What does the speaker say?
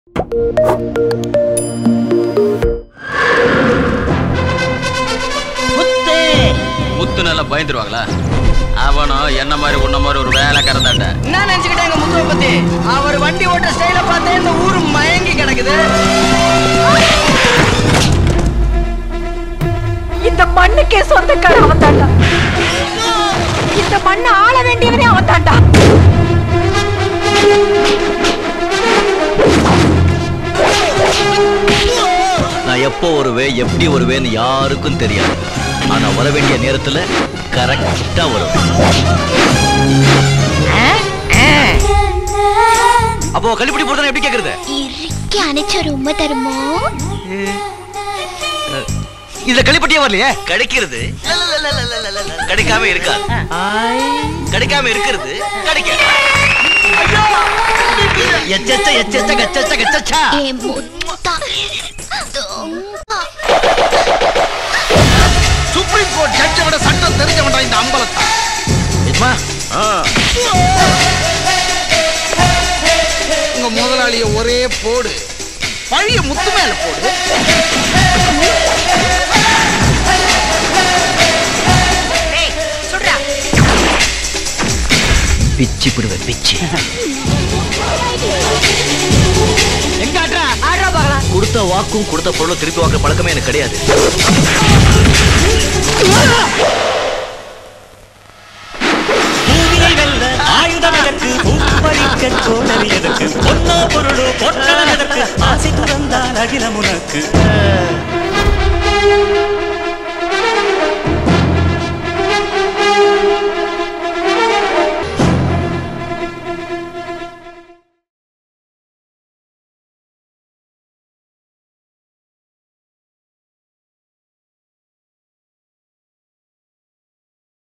முத்து முத்து நல்லா பயந்துருவாங்களா அவனும் என்ன மாதிரி உன்ன மாதிரி ஒரு வேலை கறந்தாண்ட என்ன நினைச்சுக்கிட்டேன் எங்க முத்துவை பத்தி அவர் வண்டி ஓட்டுற ஸ்டைல பார்த்தே இந்த ஊரு மயங்கி கிடக்குது இந்த மண்ணுக்கே சொந்தக்காரன் அவன் தாண்டா இந்த மண்ணை ஆள வேண்டியவனே அவன் தாண்டா நான் எப்போ வருவேன் எப்படி வருவேன்னு யாருக்கும் தெரியாது ஆனா வர வேண்டிய நேரத்துல கரெக்டா வரும் அப்போ கள்ளிப்படி போடுறதா எப்படி கேக்குறது இறுக்கி அணைச்ச ரொம்ப தருமோ இதுல கள்ளிப்பட்டியே வரலையே கிடைக்கிறது கிடைக்காம இருக்காது கிடைக்காம இருக்கிறது கிடைக்காது எச்சச்ச எச்சச்ச கச்சச்ச கச்சச்சா ஏ முத்தா தொங்கா. சுப்ரீம் கோர்ட் ஜட்ஜை விட சட்டம் தெரிஞ்சவன்டா இந்த அம்பலத்தா எஜமா உங்க முதலாளிய ஒரே போடு பழைய முத்து மேல போடு பிச்சு பிடுவேன் பிச்சு எங்க ஆட்ரா ஆட்ரா பாக்கலாம் கொடுத்த வாக்கும் கொடுத்த பொருளும் திருப்பி வாக்குற பழக்கமே எனக்கு கிடையாது பூமியை வெல்ல ஆயுதம் எதற்கு பூப்பறிக்க கோடரி எதற்கு பொன்னோ பொருளோ பொட்டலம் எதற்கு ஆசை துறந்தால் அகிலம் உனக்கு